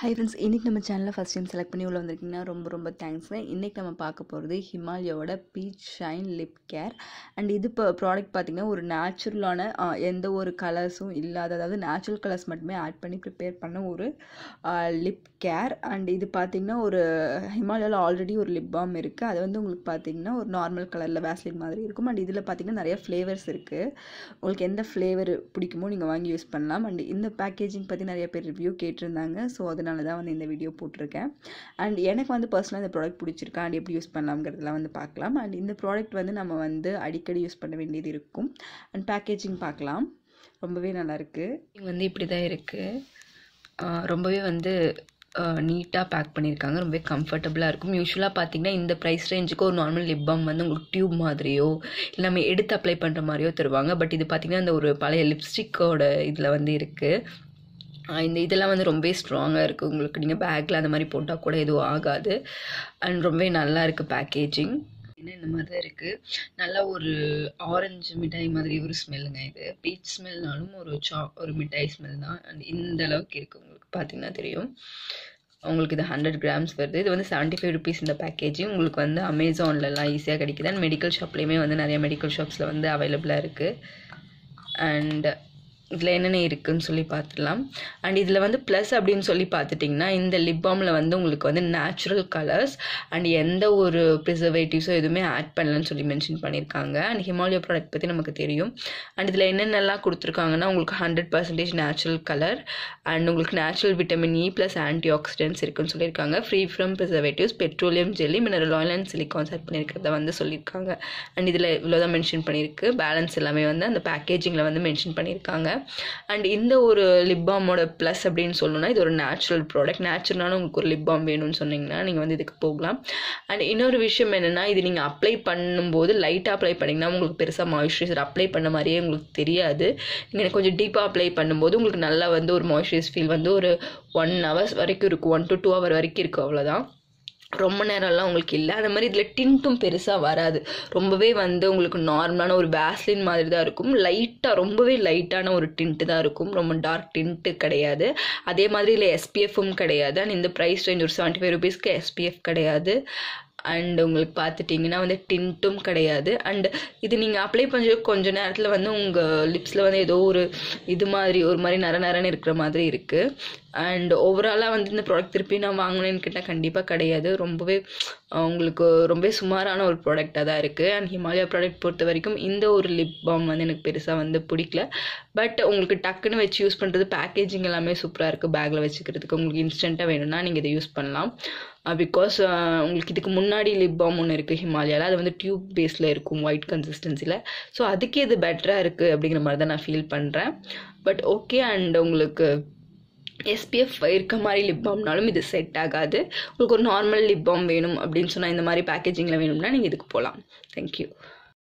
hi friends இன்றைக்கி நம்ம சேனலில் ஃபஸ்ட் டைம் செலக்ட் பண்ணி உள்ள வந்திருக்கீங்கன்னா ரொம்ப ரொம்ப தேங்க்ஸ்ங்க இன்றைக்கி நம்ம பார்க்க போகிறது ஹிமாலயாவோட peach shine lip care and இது இப்போ ப்ராடக்ட் பார்த்திங்கன்னா ஒரு நேச்சுரலான எந்த ஒரு கலர்ஸும் இல்லாத அதாவது நேச்சுரல் கலர்ஸ் மட்டுமே ஆட் பண்ணி ப்ரிப்பேர் பண்ண ஒரு லிப் கேர் அண்ட் இது பார்த்திங்கன்னா ஒரு ஹிமாலயாவில் ஆல்ரெடி ஒரு லிப் பாம் இருக்குது அது வந்து உங்களுக்கு பார்த்திங்கன்னா ஒரு நார்மல் கலரில் வேஸ்லின் மாதிரி இருக்கும் அண்ட் இதில் பார்த்திங்கன்னா நிறைய ஃப்ளேவர்ஸ் இருக்குது உங்களுக்கு எந்த ஃப்ளேவர் பிடிக்குமோ நீங்கள் வாங்கி யூஸ் பண்ணலாம் அண்ட் இந்த பேக்கேஜிங் பற்றி நிறைய பேர் ரிவ்யூ கேட்டிருந்தாங்க ஸோ அதனால தான் வந்து இந்த வீடியோ போட்டிருக்கேன் அண்ட் எனக்கு வந்து பர்சனலாக இந்த ப்ராடக்ட் பிடிச்சிருக்கா அண்ட் எப்படி யூஸ் பண்ணலாம்ங்கிறதுலாம் வந்து பார்க்கலாம் அண்ட் இந்த ப்ராடக்ட் வந்து நம்ம வந்து அடிக்கடி யூஸ் பண்ண வேண்டியது இருக்கும் அண்ட் பேக்கேஜிங் பார்க்கலாம் ரொம்பவே நல்லாயிருக்கு வந்து இப்படி தான் இருக்குது ரொம்பவே வந்து நீட்டாக பேக் பண்ணியிருக்காங்க ரொம்பவே கம்ஃபர்டபுளாக இருக்கும் யூஸ்வலாக பார்த்தீங்கன்னா இந்த ப்ரைஸ் ரேஞ்சுக்கு ஒரு நார்மல் லிப் பாம் வந்து உங்களுக்கு டியூப் மாதிரியோ இல்லை நம்ம எடுத்து அப்ளை பண்ணுற மாதிரியோ தருவாங்க பட் இது பார்த்திங்கன்னா இந்த ஒரு பழைய லிப்ஸ்டிக்கோட இதில் வந்து இருக்குது இந்த இதெல்லாம் வந்து ரொம்பவே ஸ்ட்ராங்காக இருக்குது உங்களுக்கு நீங்கள் பேக்கில் அந்த மாதிரி போட்டால் கூட எதுவும் ஆகாது அண்ட் ரொம்பவே நல்லா இருக்குது பேக்கேஜிங் இந்த மாதிரி தான் இருக்குது நல்லா ஒரு ஆரஞ்சு மிட்டாய் மாதிரி ஒரு ஸ்மெல்லுங்க இது பீச் ஸ்மெல்னாலும் ஒரு சா ஒரு மிட்டாய் ஸ்மெல் தான் அண்ட் இந்த அளவுக்கு இருக்குது உங்களுக்கு பார்த்தீங்கன்னா தெரியும் உங்களுக்கு இது ஹண்ட்ரட் கிராம்ஸ் வருது இது வந்து செவன்ட்டி ஃபைவ் ருபீஸ் இந்த பேக்கேஜிங் உங்களுக்கு வந்து அமேசான்லலாம் ஈஸியாக கிடைக்குது அண்ட் மெடிக்கல் ஷாப்லேயுமே வந்து நிறைய மெடிக்கல் ஷாப்ஸில் வந்து அவைலபிளாக இருக்குது அண்ட் இதில் என்னென்ன இருக்குதுன்னு சொல்லி பார்த்துடலாம் அண்ட் இதில் வந்து ப்ளஸ் அப்படின்னு சொல்லி பார்த்துட்டிங்கன்னா இந்த லிப் பாமில் வந்து உங்களுக்கு வந்து நேச்சுரல் கலர்ஸ் அண்ட் எந்த ஒரு ப்ரிசர்வேட்டிவ்ஸோ எதுவுமே ஆட் பண்ணலன்னு சொல்லி மென்ஷன் பண்ணியிருக்காங்க அண்ட் ஹிமாலயா ப்ராடக்ட் பற்றி நமக்கு தெரியும் அண்ட் இதில் என்னென்னலாம் கொடுத்துருக்காங்கன்னா உங்களுக்கு hundred percentage natural colour and உங்களுக்கு natural vitamin E plus antioxidants இருக்குன்னு சொல்லியிருக்காங்க free from preservatives petroleum jelly mineral oil and silicones add பண்ணியிருக்கிறத வந்து சொல்லியிருக்காங்க அண்ட் இதில் இவ்வளோ தான் மென்ஷன் பண்ணியிருக்கு பேலன்ஸ் எல்லாமே வந்து அந்த பேக்கேஜிங்கில் வந்து மென்ஷன் பண்ணியிருக்காங்க அண்ட் இந்த ஒரு லிப் பாமோட ப்ளஸ் அப்படின்னு சொல்லணும்னா இது ஒரு நேச்சுரல் ப்ராடக்ட் நேச்சுரலான உங்களுக்கு ஒரு லிப் பாம் வேணும்னு சொன்னீங்கன்னா நீங்கள் வந்து இதுக்கு போகலாம் அண்ட் இன்னொரு விஷயம் என்னென்னா இது நீங்கள் அப்ளை பண்ணும்போது லைட்டாக அப்ளை பண்ணிங்கன்னா உங்களுக்கு பெருசாக மாய்ஸ்சரைசர் அப்ளை பண்ண மாதிரியே உங்களுக்கு தெரியாது நீங்கள் கொஞ்சம் டீப்பாக அப்ளை பண்ணும்போது உங்களுக்கு நல்லா வந்து ஒரு மாய்ஸ்சரைஸ் ஃபீல் வந்து ஒரு ஒன் ஹவர்ஸ் வரைக்கும் இருக்கும் ஒன் டு டூ ஹவர் வரைக்கும் இருக்கும் அவ்வளோதான் ரொம்ப நேரம்லாம் உங்களுக்கு இல்லை அந்த மாதிரி இதில் டின்ட்டும் பெருசாக வராது ரொம்பவே வந்து உங்களுக்கு நார்மலான ஒரு வேஸ்லின் மாதிரி தான் இருக்கும் லைட்டாக ரொம்பவே லைட்டான ஒரு டின்ட்டு தான் இருக்கும் ரொம்ப டார்க் டின்ட்டு கிடையாது அதே மாதிரி இல்லை எஸ்பிஎஃப்பும் கிடையாது அண்ட் இந்த ப்ரைஸ் ரேஞ்ச் ஒரு செவன்ட்டி ஃபைவ் ருபீஸ்க்கு எஸ்பிஎஃப் கிடையாது அண்ட் உங்களுக்கு பார்த்துட்டிங்கன்னா வந்து டின்ட்டும் கிடையாது அண்ட் இது நீங்கள் அப்ளை பண்ண கொஞ்சம் நேரத்தில் வந்து உங்கள் லிப்ஸில் வந்து ஏதோ ஒரு இது மாதிரி ஒரு மாதிரி நர நரன்னு இருக்கிற மாதிரி இருக்குது அண்ட் ஓவராலாக வந்து இந்த ப்ராடக்ட் திருப்பி நான் வாங்கினேன்னு கேட்டால் கண்டிப்பாக கிடையாது ரொம்பவே உங்களுக்கு ரொம்பவே சுமாரான ஒரு ப்ராடக்டாக தான் இருக்குது அண்ட் ஹிமாலயா ப்ராடக்ட் பொறுத்த வரைக்கும் இந்த ஒரு லிப் பாம் வந்து எனக்கு பெருசாக வந்து பிடிக்கல பட் உங்களுக்கு டக்குன்னு வச்சு யூஸ் பண்ணுறது பேக்கேஜிங் எல்லாமே சூப்பராக இருக்குது பேக்கில் வச்சுக்கிறதுக்கு உங்களுக்கு இன்ஸ்டண்ட்டாக வேணும்னா நீங்கள் இதை யூஸ் பண்ணலாம் பிகாஸ் உங்களுக்கு இதுக்கு முன்னாடி லிப் பாம் ஒன்று இருக்குது ஹிமாலயாவில் அது வந்து டியூப் பேஸில் இருக்கும் ஒயிட் கன்சிஸ்டன்சியில் ஸோ அதுக்கு இது பெட்டராக இருக்குது அப்படிங்கிற மாதிரி தான் நான் ஃபீல் பண்ணுறேன் பட் ஓகே அண்ட் உங்களுக்கு எஸ்பிஎஃப் இருக்க மாதிரி லிப் பாம்னாலும் இது செட் ஆகாது உங்களுக்கு ஒரு நார்மல் லிப் பாம் வேணும் அப்படின்னு சொன்னால் இந்த மாதிரி பேக்கேஜிங்கில் வேணும்னா நீங்கள் இதுக்கு போகலாம் தேங்க்யூ